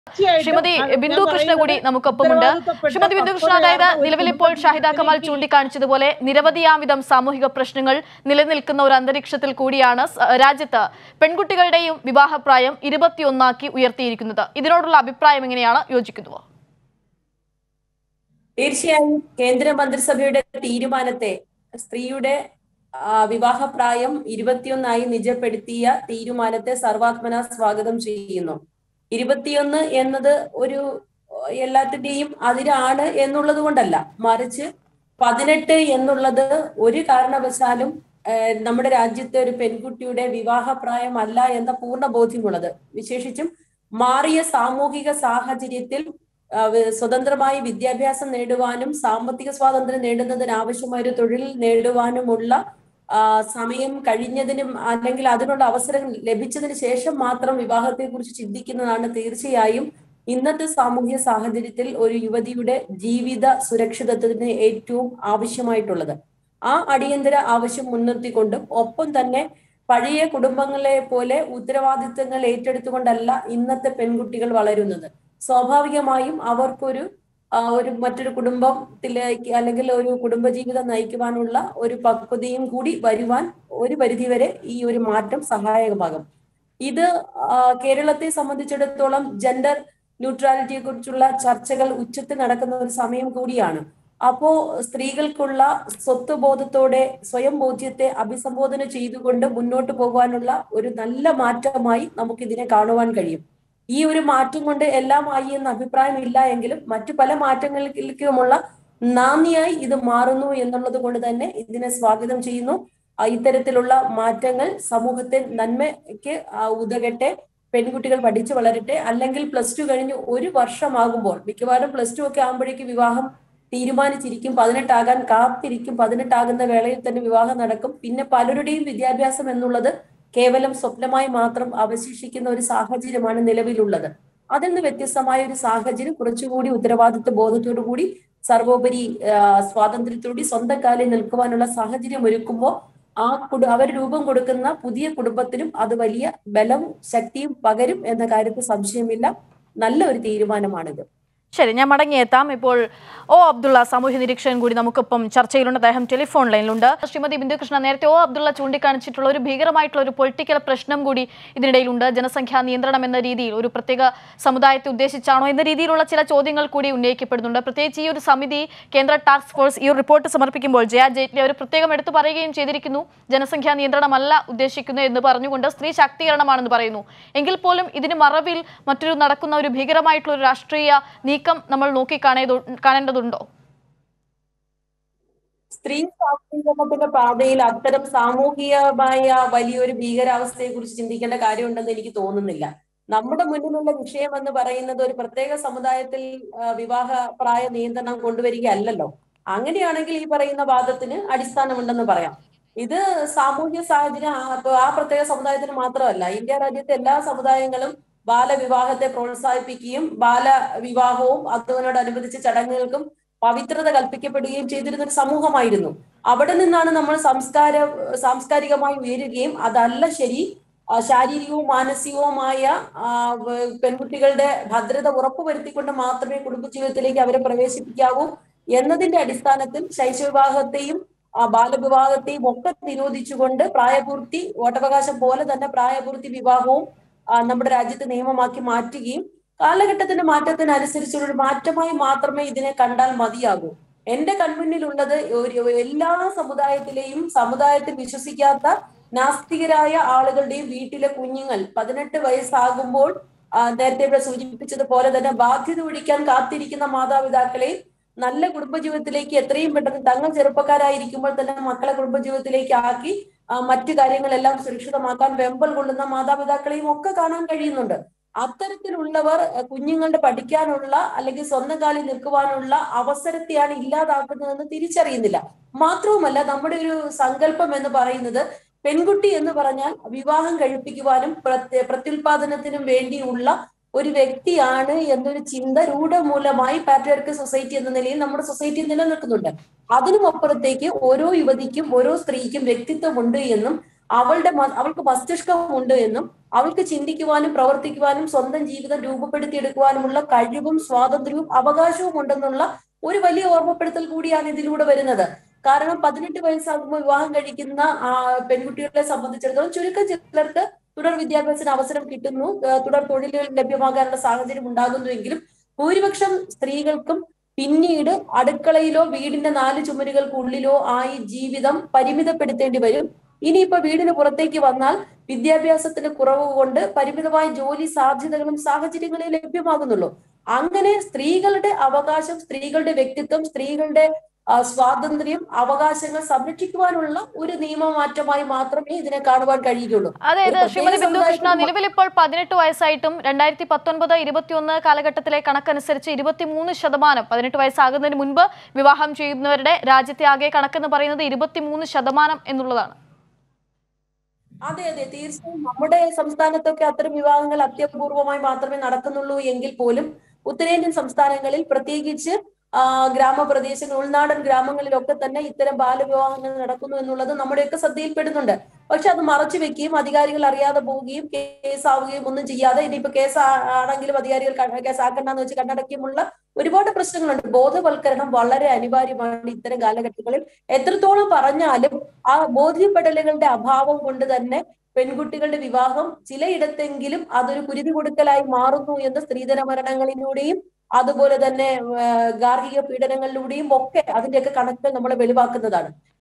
ശ്രീമതി ബിന്ദു കൃഷ്ണ കൂടി നമുക്കൊപ്പമുണ്ട് ശ്രീമതി ബിന്ദു കൃഷ്ണ അതായത് നിലവിൽ ഇപ്പോൾ ഷാഹിദ കമാൽ ചൂണ്ടിക്കാണിച്ചതുപോലെ നിരവധിയാവിധം സാമൂഹിക പ്രശ്നങ്ങൾ നിലനിൽക്കുന്ന ഒരു അന്തരീക്ഷത്തിൽ കൂടിയാണ് സ- രാജ്യത്ത് പെൺകുട്ടികളുടെയും വിവാഹപ്രായം ഇരുപത്തിയൊന്നാക്കി ഉയർത്തിയിരിക്കുന്നത് ഇതിനോടുള്ള അഭിപ്രായം എങ്ങനെയാണ് യോജിക്കുന്നുവോ തീർച്ചയായും കേന്ദ്ര മന്ത്രിസഭയുടെ തീരുമാനത്തെ സ്ത്രീയുടെ ആ, വിവാഹപ്രായം ഇരുപത്തിയൊന്നായി നിജപ്പെടുത്തിയ തീരുമാനത്തെ സർവാത്മന സ്വാഗതം ചെയ്യുന്നു ഇരുപത്തിയൊന്ന് എന്നത് ഒരു ഏഹ്, എല്ലാത്തിന്റെയും അതിരാണ് എന്നുള്ളത് കൊണ്ടല്ല മറിച്ച് പതിനെട്ട് എന്നുള്ളത് ഒരു കാരണവശാലും ഏഹ്, നമ്മുടെ രാജ്യത്തെ ഒരു പെൺകുട്ടിയുടെ വിവാഹപ്രായമല്ല എന്ന പൂർണ്ണ ബോധ്യമുള്ളത് വിശേഷിച്ചും മാറിയ സാമൂഹിക സാഹചര്യത്തിൽ ആ, വ- സ്വതന്ത്രമായി വിദ്യാഭ്യാസം നേടുവാനും സാമ്പത്തിക സ്വാതന്ത്ര്യം നേടുന്നതിന് ആവശ്യമായ ഒരു തൊഴിൽ നേടുവാനുമുള്ള ആ, സമയം കഴിഞ്ഞതിനും അല്ലെങ്കിൽ അതിനുള്ള അവസരം ലഭിച്ചതിന് ശേഷം മാത്രം വിവാഹത്തെ കുറിച്ച് ചിന്തിക്കുന്നതാണ് തീർച്ചയായും ഇന്നത്തെ സാമൂഹ്യ സാഹചര്യത്തിൽ ഒരു യുവതിയുടെ ജീവിത സുരക്ഷിതത്വത്തിന് ഏറ്റവും ആവശ്യമായിട്ടുള്ളത് ആ അടിയന്തര ആവശ്യം മുൻനിർത്തിക്കൊണ്ടും ഒപ്പം തന്നെ പഴയ കുടുംബങ്ങളെ പോലെ ഉത്തരവാദിത്തങ്ങൾ ഏറ്റെടുത്തുകൊണ്ടല്ല ഇന്നത്തെ പെൺകുട്ടികൾ വളരുന്നത് സ്വാഭാവികമായും അവർക്കൊരു ആ, ഒരു മറ്റൊരു കുടുംബത്തിലേക്ക് അല്ലെങ്കിൽ ഒരു കുടുംബജീവിതം നയിക്കുവാനുള്ള ഒരു പക്വതയും കൂടി വരുവാൻ ഒരു പരിധിവരെ ഈ ഒരു മാറ്റം സഹായകമാകും ഇത് ആ, കേരളത്തെ സംബന്ധിച്ചിടത്തോളം ജെൻഡർ ന്യൂട്രാലിറ്റിയെ കുറിച്ചുള്ള ചർച്ചകൾ ഉച്ചത്തിൽ നടക്കുന്ന ഒരു സമയം കൂടിയാണ് അപ്പോ സ്ത്രീകൾക്കുള്ള സ്വത്വബോധത്തോടെ സ്വയം ബോധ്യത്തെ അഭിസംബോധന ചെയ്തുകൊണ്ട് മുന്നോട്ട് പോകാനുള്ള ഒരു നല്ല മാറ്റമായി നമുക്ക് ഇതിനെ കാണുവാൻ കഴിയും ഈ ഒരു മാറ്റം കൊണ്ട് എല്ലാം ആയി എന്ന അഭിപ്രായം ഇല്ല എങ്കിലും മറ്റു പല മാറ്റങ്ങളിലേക്കുമുള്ള നാന്ദിയായി ഇത് മാറുന്നു എന്നുള്ളത് കൊണ്ട് തന്നെ ഇതിനെ സ്വാഗതം ചെയ്യുന്നു ആ, ഇത്തരത്തിലുള്ള മാറ്റങ്ങൾ സമൂഹത്തെ നന്മയ്ക്ക് ആ, ഉതകട്ടെ പെൺകുട്ടികൾ പഠിച്ചു വളരട്ടെ അല്ലെങ്കിൽ പ്ലസ് ടു കഴിഞ്ഞ് ഒരു വർഷമാകുമ്പോൾ മിക്കവാറും പ്ലസ് ടു ഒക്കെ ആകുമ്പോഴേക്ക് വിവാഹം തീരുമാനിച്ചിരിക്കും പതിനെട്ടാകാൻ കാത്തിരിക്കും പതിനെട്ടാകുന്ന വേളയിൽ തന്നെ വിവാഹം നടക്കും പിന്നെ പലരുടെയും വിദ്യാഭ്യാസം എന്നുള്ളത് കേവലം സ്വപ്നമായി മാത്രം അവശേഷിക്കുന്ന ഒരു സാഹചര്യമാണ് നിലവിലുള്ളത് അതിൽ നിന്ന് വ്യത്യസ്തമായ ഒരു സാഹചര്യം കുറച്ചുകൂടി ഉത്തരവാദിത്വ ബോധത്തോടു കൂടി സർവോപരി ആ, സ്വാതന്ത്ര്യത്തോടുകൂടി സ്വന്തം കാലിൽ നിൽക്കുവാനുള്ള സാഹചര്യം ഒരുക്കുമ്പോൾ ആ കുടു അവർ രൂപം കൊടുക്കുന്ന പുതിയ കുടുംബത്തിനും അത് വലിയ ബലവും ശക്തിയും പകരും എന്ന കാര്യത്തിൽ സംശയമില്ല നല്ല ഒരു തീരുമാനമാണിത് ശരി ഞാൻ മടങ്ങിയെത്താം ഇപ്പോൾ ഒ അബ്ദുള്ള സാമൂഹ്യ നിരീക്ഷകൻ കൂടി നമുക്കൊപ്പം ചർച്ചയിലുണ്ട് അദ്ദേഹം ടെലിഫോൺ ലൈനിലുണ്ട് ശ്രീമതി ബിന്ദുകൃഷ്ണ നേരത്തെ ഒ അബ്ദുള്ള ചൂണ്ടിക്കാണിച്ചിട്ടുള്ള ഒരു ഭീകരമായിട്ടുള്ള ഒരു പൊളിറ്റിക്കൽ പ്രശ്നം കൂടി ഇതിനിടയിലുണ്ട് ജനസംഖ്യാ നിയന്ത്രണം എന്ന രീതിയിൽ ഒരു പ്രത്യേക സമുദായത്തെ ഉദ്ദേശിച്ചാണോ എന്ന രീതിയിലുള്ള ചില ചോദ്യങ്ങൾ കൂടി ഉന്നയിക്കപ്പെടുന്നുണ്ട് പ്രത്യേകിച്ച് ഈ ഒരു സമിതി കേന്ദ്ര ടാസ്ക് ഫോഴ്സ് ഈ ഒരു റിപ്പോർട്ട് സമർപ്പിക്കുമ്പോൾ ജയ ജെയ്റ്റ്ലി അവർ പ്രത്യേകം എടുത്തു പറയുകയും ചെയ്തിരിക്കുന്നു ജനസംഖ്യാ നിയന്ത്രണമല്ല ഉദ്ദേശിക്കുന്നത് എന്ന് പറഞ്ഞുകൊണ്ട് സ്ത്രീ ശാക്തീകരണമാണെന്ന് പറയുന്നു എങ്കിൽ പോലും ഇതിന് മറവിൽ മറ്റൊരു നടക്കുന്ന ഒരു ഭീകരമായിട്ടുള്ള ഒരു രാഷ്ട്രീയ നീക്കം നമ്മൾ നോക്കി കാണേതു കാണേണ്ടതുണ്ടോ സ്ത്രീ ശാക്തീകരണത്തിന്റെ പാതയിൽ അത്തരം സാമൂഹികമായ വലിയൊരു ഭീകരാവസ്ഥയെ കുറിച്ച് ചിന്തിക്കേണ്ട കാര്യമുണ്ടെന്ന് എനിക്ക് തോന്നുന്നില്ല നമ്മുടെ മുന്നിലുള്ള വിഷയം എന്ന് പറയുന്നത് ഒരു പ്രത്യേക സമുദായത്തിൽ ആ, വിവാഹ പ്രായ നിയന്ത്രണം കൊണ്ടുവരികയല്ലല്ലോ അങ്ങനെയാണെങ്കിൽ ഈ പറയുന്ന വാദത്തിന് അടിസ്ഥാനമുണ്ടെന്ന് പറയാം ഇത് സാമൂഹ്യ സാഹചര്യം ആ അപ്പൊ ആ പ്രത്യേക സമുദായത്തിന് മാത്രമല്ല ഇന്ത്യ രാജ്യത്തെ എല്ലാ സമുദായങ്ങളും ബാലവിവാഹത്തെ പ്രോത്സാഹിപ്പിക്കുകയും ബാലവിവാഹവും അതിനോടനുബന്ധിച്ച ചടങ്ങുകൾക്കും പവിത്രത കൽപ്പിക്കപ്പെടുകയും ചെയ്തിരുന്ന ഒരു സമൂഹമായിരുന്നു അവിടെ നിന്നാണ് നമ്മൾ സംസ്കാര സാംസ്കാരികമായി ഉയരുകയും അതല്ല ശരി ആ, ശാരീരികവും മാനസികവുമായ ആ, വ- പെൺകുട്ടികളുടെ ഭദ്രത ഉറപ്പുവരുത്തിക്കൊണ്ട് മാത്രമേ കുടുംബജീവിതത്തിലേക്ക് അവരെ പ്രവേശിപ്പിക്കാവൂ എന്നതിന്റെ അടിസ്ഥാനത്തിൽ ശൈശവവിവാഹത്തെയും ആ, ബാലവിവാഹത്തെയും ഒക്കെ നിരോധിച്ചുകൊണ്ട് പ്രായപൂർത്തി വോട്ടവകാശം പോലെ തന്നെ പ്രായപൂർത്തി വിവാഹവും ആ, നമ്മുടെ രാജ്യത്ത് നിയമമാക്കി മാറ്റുകയും കാലഘട്ടത്തിന്റെ മാറ്റത്തിനനുസരിച്ചുള്ള ഒരു മാറ്റമായി മാത്രമേ ഇതിനെ കണ്ടാൽ മതിയാകൂ എന്റെ കൺമുന്നിലുള്ളത് ഒരു എല്ലാ സമുദായത്തിലെയും സമുദായത്തിൽ വിശ്വസിക്കാത്ത നാസ്തികരായ ആളുകളുടെയും വീട്ടിലെ കുഞ്ഞുങ്ങൾ പതിനെട്ട് വയസ്സാകുമ്പോൾ ആ, നേരത്തെ ഇവിടെ സൂചിപ്പിച്ചതുപോലെ തന്നെ ബാധ്യത ഒഴിക്കാൻ കാത്തിരിക്കുന്ന മാതാപിതാക്കളെ നല്ല കുടുംബജീവിതത്തിലേക്ക് എത്രയും പെട്ടെന്ന് തങ്ങൾ ചെറുപ്പക്കാരായിരിക്കുമ്പോൾ തന്നെ മക്കളെ കുടുംബജീവിതത്തിലേക്ക് ആക്കി ആ, മറ്റു കാര്യങ്ങളെല്ലാം സുരക്ഷിതമാക്കാൻ വെമ്പൽ കൊള്ളുന്ന മാതാപിതാക്കളെയും ഒക്കെ കാണാൻ കഴിയുന്നുണ്ട് അത്തരത്തിലുള്ളവർ അഹ് കുഞ്ഞുങ്ങളുടെ പഠിക്കാനുള്ള അല്ലെങ്കിൽ സ്വന്തം കാലിൽ നിൽക്കുവാനുള്ള അവസരത്തെയാണ് ഇല്ലാതാക്കുന്നതെന്ന് തിരിച്ചറിയുന്നില്ല മാത്രവുമല്ല നമ്മുടെ ഒരു സങ്കല്പം എന്ന് പറയുന്നത് പെൺകുട്ടി എന്ന് പറഞ്ഞാൽ വിവാഹം കഴിപ്പിക്കുവാനും പ്രത്യ- പ്രത്യുൽപാദനത്തിനും വേണ്ടിയുള്ള ഒരു വ്യക്തിയാണ് എന്നൊരു ചിന്ത രൂഢമൂലമായി പാട്രിയാർക്കൽ സൊസൈറ്റി എന്ന നിലയിൽ നമ്മുടെ സൊസൈറ്റി നിലനിൽക്കുന്നുണ്ട് അതിനും അപ്പുറത്തേക്ക് ഓരോ യുവതിക്കും ഓരോ സ്ത്രീക്കും വ്യക്തിത്വമുണ്ട് എന്നും അവളുടെ മ- അവൾക്ക് മസ്തിഷ്കമുണ്ട് എന്നും അവൾക്ക് ചിന്തിക്കുവാനും പ്രവർത്തിക്കുവാനും സ്വന്തം ജീവിതം രൂപപ്പെടുത്തിയെടുക്കുവാനുമുള്ള കഴിവും സ്വാതന്ത്ര്യവും അവകാശവും ഉണ്ടെന്നുള്ള ഒരു വലിയ ഓർമ്മപ്പെടുത്തൽ കൂടിയാണ് ഇതിലൂടെ വരുന്നത് കാരണം പതിനെട്ട് വയസ്സാകുമ്പോൾ വിവാഹം കഴിക്കുന്ന ആ, പെൺകുട്ടികളെ സംബന്ധിച്ചിടത്തോളം ചുരുക്കം ചിലർക്ക് തുടർ വിദ്യാഭ്യാസത്തിന് അവസരം കിട്ടുന്നു ആ, തുടർ തൊഴിലുകൾ ലഭ്യമാകാനുള്ള സാഹചര്യം ഉണ്ടാകുന്നുവെങ്കിലും ഭൂരിപക്ഷം സ്ത്രീകൾക്കും പിന്നീട് അടുക്കളയിലോ വീടിന്റെ നാല് ചുമരുകൾക്കുള്ളിലോ ആയി ജീവിതം പരിമിതപ്പെടുത്തേണ്ടി വരും ഇനിയിപ്പോ വീടിന് പുറത്തേക്ക് വന്നാൽ വിദ്യാഭ്യാസത്തിന്റെ കുറവ് കൊണ്ട് പരിമിതമായ ജോലി സാധ്യതകളും സാഹചര്യങ്ങളെ ലഭ്യമാകുന്നുള്ളൂ അങ്ങനെ സ്ത്രീകളുടെ അവകാശം സ്ത്രീകളുടെ വ്യക്തിത്വം സ്ത്രീകളുടെ ആ, സ്വാതന്ത്ര്യം അവകാശങ്ങൾ സംരക്ഷിക്കുവാനുള്ള ഒരു നിയമമാറ്റമായി മാത്രമേ ഇതിനെ കാണുവാൻ കഴിയുകയുള്ളൂ അതായത് ഒരു ശ്രീമതി പ്രത്യേക ബിന്ദു കൃഷ്ണ സമുദായത്തിന് നിലവിൽ ഇപ്പോൾ പതിനെട്ട് വയസ്സായിട്ടും രണ്ടായിരത്തി പത്തൊൻപത് ഇരുപത്തിയൊന്ന് കാലഘട്ടത്തിലെ കണക്കനുസരിച്ച് ഇരുപത്തിമൂന്ന് ശതമാനം പതിനെട്ട് വയസ്സാകുന്നതിന് മുൻപ് വിവാഹം ചെയ്യുന്നവരുടെ രാജ്യത്തെ ആകെ കണക്കെന്ന് പറയുന്നത് ഇരുപത്തിമൂന്ന് ശതമാനം എന്നുള്ളതാണ് അതെ അതെ തീർച്ചയായും നമ്മുടെ സംസ്ഥാനത്തൊക്കെ അത്തരം വിവാഹങ്ങൾ അത്യപൂർവമായി മാത്രമേ നടക്കുന്നുള്ളൂ എങ്കിൽ പോലും ഉത്തരേന്ത്യൻ സംസ്ഥാനങ്ങളിൽ പ്രത്യേകിച്ച് ആ, ഗ്രാമപ്രദേശങ്ങൾ ഉൾനാടൻ ഗ്രാമങ്ങളിലൊക്കെ തന്നെ ഇത്തരം ബാലവിവാഹങ്ങൾ നടക്കുന്നു എന്നുള്ളത് നമ്മുടെയൊക്കെ ശ്രദ്ധയിൽപ്പെടുന്നുണ്ട് പക്ഷെ അത് മറച്ചു വെക്കുകയും അധികാരികൾ അറിയാതെ പോവുകയും കേസാവുകയും ഒന്നും ചെയ്യാതെ ഇനിയിപ്പോ കേസ് ആ- ആണെങ്കിലും അധികാരികൾ ക- കേസ് ആക്കണ്ടെന്ന് വെച്ച് കണ്ണടക്കിയുമുള്ള ഒരുപാട് പ്രശ്നങ്ങളുണ്ട് ബോധവൽക്കരണം വളരെ അനിവാര്യമാണ് ഇത്തരം കാലഘട്ടങ്ങളിൽ എത്രത്തോളം പറഞ്ഞാലും ആ ബോധ്യപ്പെടലുകളുടെ അഭാവം കൊണ്ട് തന്നെ പെൺകുട്ടികളുടെ വിവാഹം ചിലയിടത്തെങ്കിലും അതൊരു കുരുതി കൊടുക്കലായി മാറുന്നു എന്ന് സ്ത്രീധന മരണങ്ങളിലൂടെയും അതുപോലെ തന്നെ ആ, ഗാർഹിക പീഡനങ്ങളിലൂടെയും ഒക്കെ അതിന്റെയൊക്കെ കണക്കുകൾ നമ്മളെ വെളിവാക്കുന്നതാണ്